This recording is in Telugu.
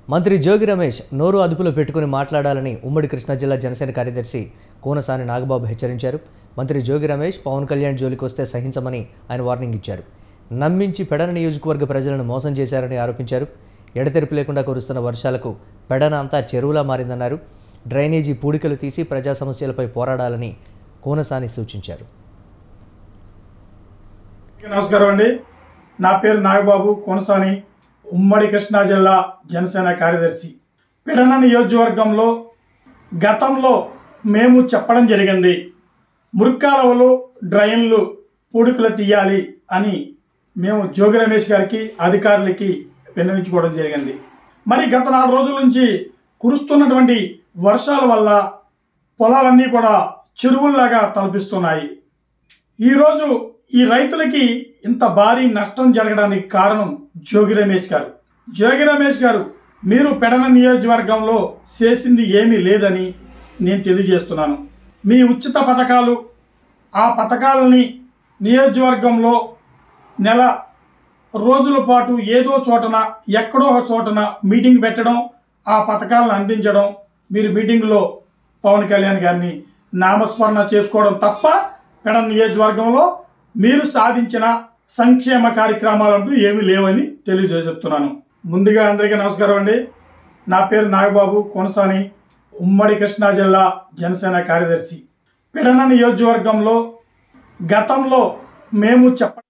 మంత్రి జోగి రమేష్ నోరు అదుపులో పెట్టుకుని మాట్లాడాలని ఉమ్మడి కృష్ణా జిల్లా జనసేన కార్యదర్శి కోనసాని నాగబాబు హెచ్చరించారు మంత్రి జోగి రమేష్ పవన్ కళ్యాణ్ జోలికి వస్తే సహించమని ఆయన వార్నింగ్ ఇచ్చారు నమ్మించి పెడన నియోజకవర్గ ప్రజలను మోసం చేశారని ఆరోపించారు ఎడతెరిపి లేకుండా కురుస్తున్న వర్షాలకు పెడన అంతా చెరువులా మారిందన్నారు డ్రైనేజీ పూడికలు తీసి ప్రజా సమస్యలపై పోరాడాలని కోనసాని సూచించారు నమస్కారం అండి నా పేరు నాగబాబు కోనసాని ఉమ్మడి కృష్ణా జిల్లా జనసేన కార్యదర్శి పిడన నియోజకవర్గంలో గతంలో మేము చెప్పడం జరిగింది మురికాలవలు డ్రైన్లు పూడికలు తీయాలి అని మేము జోగి రమేష్ గారికి అధికారులకి విన్నవించుకోవడం జరిగింది మరి గత నాలుగు రోజుల నుంచి కురుస్తున్నటువంటి వర్షాల వల్ల పొలాలన్నీ కూడా చెరువుల్లాగా తలపిస్తున్నాయి ఈరోజు ఈ రైతులకి ఇంత భారీ నష్టం జరగడానికి కారణం జోగి రమేష్ గారు జోగి రమేష్ గారు మీరు పెడన నియోజకవర్గంలో చేసింది ఏమీ లేదని నేను తెలియజేస్తున్నాను మీ ఉచిత పథకాలు ఆ పథకాలని నియోజకవర్గంలో నెల రోజుల పాటు ఏదో చోటన ఎక్కడో ఒక చోటన మీటింగ్ పెట్టడం ఆ పథకాలను అందించడం మీరు మీటింగ్లో పవన్ కళ్యాణ్ గారిని నామస్మరణ చేసుకోవడం తప్ప పెడ నియోజకవర్గంలో మీరు సాధించిన సంక్షేమ కార్యక్రమాలంటూ ఏమీ లేవని తెలియజేస్తున్నాను ముందుగా అందరికీ నమస్కారం అండి నా పేరు నాగబాబు కొనసాని ఉమ్మడి కృష్ణా జిల్లా జనసేన కార్యదర్శి పెడన నియోజకవర్గంలో గతంలో మేము చెప్ప